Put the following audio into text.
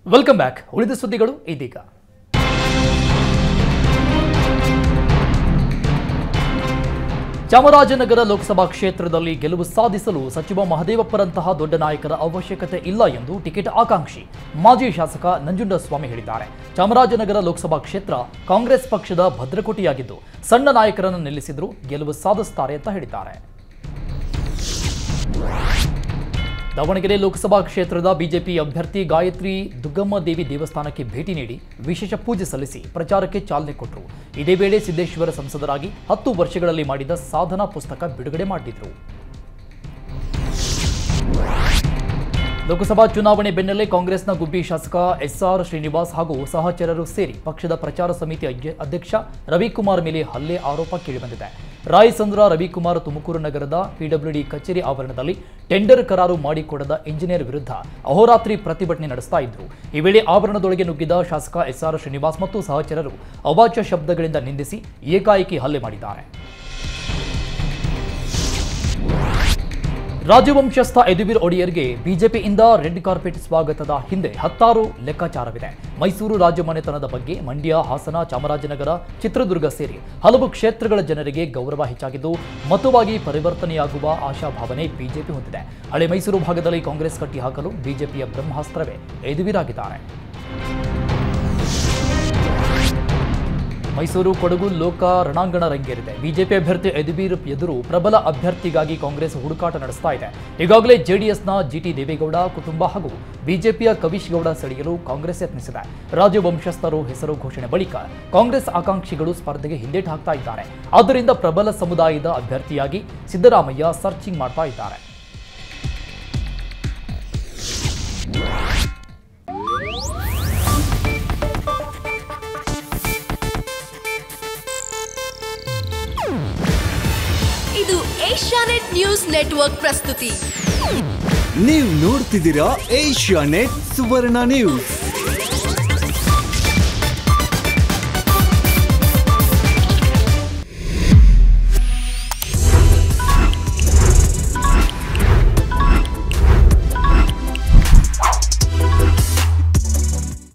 welcome back ಉಳಿದ ಸುದ್ದಿಗಳು ಇದೀಗ ಚಾಮರಾಜನಗರ ಲೋಕಸಭಾ ಕ್ಷೇತ್ರದಲ್ಲಿ ಗೆಲುವು ಸಾಧಿಸಲು ಸಚಿವ ಮಹದೇವಪ್ಪರಂತಹ ದೊಡ್ಡ ನಾಯಕರ ಅವಶ್ಯಕತೆ ಇಲ್ಲ ಎಂದು ಟಿಕೆಟ್ ಆಕಾಂಕ್ಷಿ ಮಾಜಿ ಶಾಸಕ ನಂಜುಂಡಸ್ವಾಮಿ ಹೇಳಿದ್ದಾರೆ ಚಾಮರಾಜನಗರ ಲೋಕಸಭಾ ಕ್ಷೇತ್ರ ಕಾಂಗ್ರೆಸ್ ಪಕ್ಷದ ಭದ್ರಕೋಟೆಯಾಗಿದ್ದು ಸಣ್ಣ ನಾಯಕರನ್ನು ನಿಲ್ಲಿಸಿದ್ರು ಗೆಲುವು ಸಾಧಿಸುತ್ತಾರೆ ಅಂತ ಹೇಳಿದ್ದಾರೆ ದಾವಣಗೆರೆ ಲೋಕಸಭಾ ಕ್ಷೇತ್ರದ ಬಿಜೆಪಿ ಅಭ್ಯರ್ಥಿ ಗಾಯತ್ರಿ ದುಗ್ಗಮ್ಮ ದೇವಿ ದೇವಸ್ಥಾನಕ್ಕೆ ಭೇಟಿ ನೀಡಿ ವಿಶೇಷ ಪೂಜೆ ಸಲ್ಲಿಸಿ ಪ್ರಚಾರಕ್ಕೆ ಚಾಲನೆ ಕೊಟ್ಟರು ಇದೇ ವೇಳೆ ಸಿದ್ದೇಶ್ವರ ಸಂಸದರಾಗಿ ಹತ್ತು ವರ್ಷಗಳಲ್ಲಿ ಮಾಡಿದ ಸಾಧನಾ ಪುಸ್ತಕ ಬಿಡುಗಡೆ ಮಾಡಿದ್ರು ಲೋಕಸಭಾ ಚುನಾವಣೆ ಬೆನ್ನಲ್ಲೇ ಕಾಂಗ್ರೆಸ್ನ ಗುಬ್ಬಿ ಶಾಸಕ ಎಸ್ಆರ್ ಶ್ರೀನಿವಾಸ್ ಹಾಗೂ ಸಹಚರರು ಸೇರಿ ಪಕ್ಷದ ಪ್ರಚಾರ ಸಮಿತಿ ಅಧ್ಯ- ಅಧ್ಯಕ್ಷ ರವಿಕುಮಾರ್ ಮೇಲೆ ಹಲ್ಲೆ ಆರೋಪ ಕೇಳಿಬಂದಿದೆ ರಾಯಸಂದ್ರ ರವಿಕುಮಾರ್ ತುಮಕೂರು ನಗರದ ಪಿಡಬ್ಲ್ಯೂಡಿ ಕಚೇರಿ ಆವರಣದಲ್ಲಿ ಟೆಂಡರ್ ಕರಾರು ಮಾಡಿಕೊಡದ ಇಂಜಿನಿಯರ್ ವಿರುದ್ಧ ಅಹೋರಾತ್ರಿ ಪ್ರತಿಭಟನೆ ನಡೆಸ್ತಾ ಇದ್ರು ಈ ವೇಳೆ ಆವರಣದೊಳಗೆ ನುಗ್ಗಿದ ಶಾಸಕ ಎಸ್ಆರ್ ಶ್ರೀನಿವಾಸ್ ಮತ್ತು ಸಹಚರರು ಅವಾಚ್ಯ ಶಬ್ದಗಳಿಂದ ನಿಂದಿಸಿ ಏಕಾಏಕಿ ಹಲ್ಲೆ ಮಾಡಿದ್ದಾರೆ ರಾಜವಂಶಸ್ಥ ಯದುವೀರ್ ಒಡೆಯರ್ಗೆ ಬಿಜೆಪಿಯಿಂದ ರೆಡ್ ಕಾರ್ಪೆಟ್ ಸ್ವಾಗತದ ಹಿಂದೆ ಹತ್ತಾರು ಲೆಕ್ಕಾಚಾರವಿದೆ ಮೈಸೂರು ರಾಜಮನೆತನದ ಬಗ್ಗೆ ಮಂಡ್ಯ ಹಾಸನ ಚಾಮರಾಜನಗರ ಚಿತ್ರದುರ್ಗ ಸೇರಿ ಹಲವು ಕ್ಷೇತ್ರಗಳ ಜನರಿಗೆ ಗೌರವ ಹೆಚ್ಚಾಗಿದ್ದು ಮತವಾಗಿ ಪರಿವರ್ತನೆಯಾಗುವ ಆಶಾಭಾವನೆ ಬಿಜೆಪಿ ಹೊಂದಿದೆ ಹಳೆ ಮೈಸೂರು ಭಾಗದಲ್ಲಿ ಕಾಂಗ್ರೆಸ್ ಕಟ್ಟಿ ಹಾಕಲು ಬಿಜೆಪಿಯ ಬ್ರಹ್ಮಾಸ್ತ್ರವೇ ಯದುವೀರಾಗಿದ್ದಾರೆ ಮೈಸೂರು ಕೊಡಗು ಲೋಕ ರಣಾಂಗಣ ರಂಗೇರಿದೆ ಬಿಜೆಪಿ ಅಭ್ಯರ್ಥಿ ಯದುವೀರ್ ಎದುರು ಪ್ರಬಲ ಅಭ್ಯರ್ಥಿಗಾಗಿ ಕಾಂಗ್ರೆಸ್ ಹುಡುಕಾಟ ನಡೆಸ್ತಾ ಇದೆ ಈಗಾಗಲೇ ಜೆಡಿಎಸ್ನ ಜಿಟಿ ದೇವೇಗೌಡ ಕುಟುಂಬ ಹಾಗೂ ಬಿಜೆಪಿಯ ಕವಿಶ್ ಗೌಡ ಸೆಳೆಯಲು ಕಾಂಗ್ರೆಸ್ ಯತ್ನಿಸಿದೆ ರಾಜವಂಶಸ್ಥರು ಹೆಸರು ಘೋಷಣೆ ಬಳಿಕ ಕಾಂಗ್ರೆಸ್ ಆಕಾಂಕ್ಷಿಗಳು ಸ್ಪರ್ಧೆಗೆ ಹಿಂದೇಟು ಹಾಕ್ತಾ ಇದ್ದಾರೆ ಆದ್ದರಿಂದ ಪ್ರಬಲ ಸಮುದಾಯದ ಅಭ್ಯರ್ಥಿಯಾಗಿ ಸಿದ್ದರಾಮಯ್ಯ ಸರ್ಚಿಂಗ್ ಮಾಡ್ತಾ ಇದ್ದಾರೆ ಇದು ಏಷ್ಯಾನೆಟ್ ನ್ಯೂಸ್ ನೆಟ್ವರ್ಕ್ ಪ್ರಸ್ತುತಿ ನೀವು ನೋಡ್ತಿದ್ದೀರಾ ಏಷ್ಯಾ ನೆಟ್ ಸುವರ್ಣ ನ್ಯೂಸ್